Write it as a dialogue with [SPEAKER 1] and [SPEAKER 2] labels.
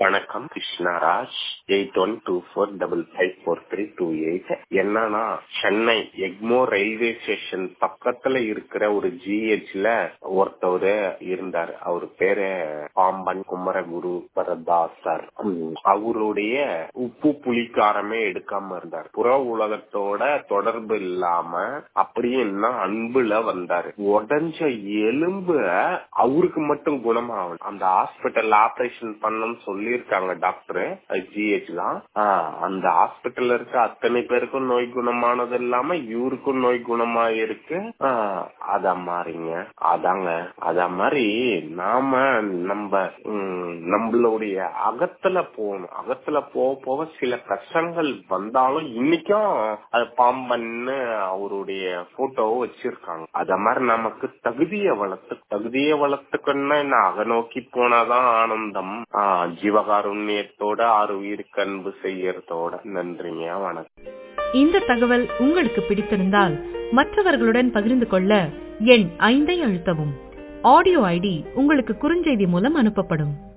[SPEAKER 1] வணக்கம் Krishnaraj eight one two four double five four three two eight என்னன்னா Chennai Egmore railway station பக்கத்துல இருக்கிற ஒரு ஜிஹெச்ல ஒருத்தவர் இருந்தார் அவர் பேரு பாம்பன் குமரகுரு பரதாசர் உம், அவருடைய உப்பு புளிக்காரமே எடுக்காம இருந்தார் புற உலகத்தோட தொடர்பு இல்லாம அப்படியே என்ன அன்புல வந்தாரு உடஞ்ச எலும்பு அவருக்கு மட்டும் குணமாகணும் அந்த ஹாஸ்பிட்டல் ஆபரேஷன் பண்ணணும்னு சொல்லியிருக்காங்க டாக்டர் ஜிஹெச் தான் ஆஹ், அந்த ஹாஸ்பிட்டல்ல இருக்க அத்தனை பேருக்கும் நோய் குணமானது இல்லாம இவருக்கும் நோய் குணமா இருக்கு ஆஹ், அத மாதிரிங்க அதாங்க அத மாதிரி நாம நம்ம உம், நம்மளுடைய அகத்துல போகணும் அகத்துல போக போக சில கஷ்டங்கள் வந்தாலும் இன்னைக்கும் அது பாம்பன்னு அவருடைய போட்டோவை வச்சிருக்காங்க அத மாதிரி நமக்கு தகுதியை வளர்த்து தகுதியை வளர்த்துக்கணும்னா என்ன அக நோக்கி போனாதான் ஆனந்தம் ஆஹ் ஜீவகாருண்யத்தோட ஆறு உயிருக்கு அன்பு செய்யறதோட நன்றிங்க வணக்கம்
[SPEAKER 2] இந்த தகவல் உங்களுக்கு பிடித்திருந்தால் மற்றவர்களுடன் பகிர்ந்து கொள்ள எண் ஐந்தை அழுத்தவும் ஆடியோ ஐடி உங்களுக்கு குறுஞ்செய்தி மூலம் அனுப்பப்படும்